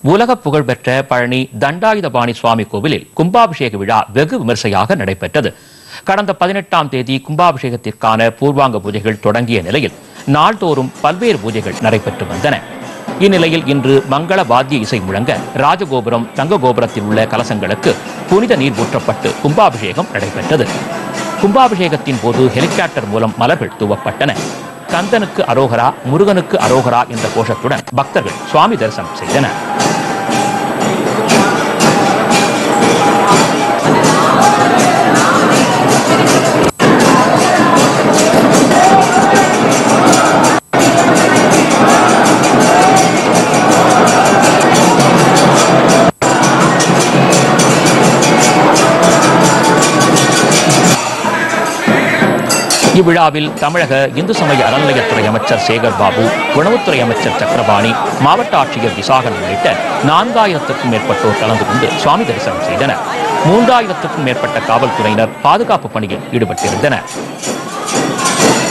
உலக புகழ்பெற்ற பழனி தண்டாயுதபாணி சுவாமி கோவிலில் கும்பாபிஷேக விழா வெகு விமர்சையாக நடைபெற்றது கடந்த பதினெட்டாம் தேதி கும்பாபிஷேகத்திற்கான பூர்வாங்க பூஜைகள் தொடங்கிய நிலையில் நாள்தோறும் பல்வேறு பூஜைகள் நடைபெற்று வந்தன இந்நிலையில் இன்று மங்கள வாத்திய இசை முழங்க ராஜகோபுரம் தங்க கோபுரத்தில் உள்ள கலசங்களுக்கு புனித நீர் ஊற்றப்பட்டு கும்பாபிஷேகம் நடைபெற்றது கும்பாபிஷேகத்தின் போது ஹெலிகாப்டர் மூலம் மலர்கள் தூவப்பட்டன கந்தனுக்கு அரோகரா முருகனுக்கு அரோகரா என்ற கோஷத்துடன் பக்தர்கள் சுவாமி தரிசனம் செய்தனர் இவ்விழாவில் தமிழக இந்து சமய அறநிலையத்துறை அமைச்சர் சேகர் பாபு உணவுத்துறை அமைச்சர் சக்கரபாணி மாவட்ட ஆட்சியர் விசாகன் உள்ளிட்ட நான்காயிரத்துக்கும் மேற்பட்டோர் கலந்து கொண்டு சுவாமி தரிசனம் செய்தனர் மூன்றாயிரத்துக்கும் மேற்பட்ட காவல்துறையினர் பாதுகாப்பு பணியில் ஈடுபட்டிருந்தனர்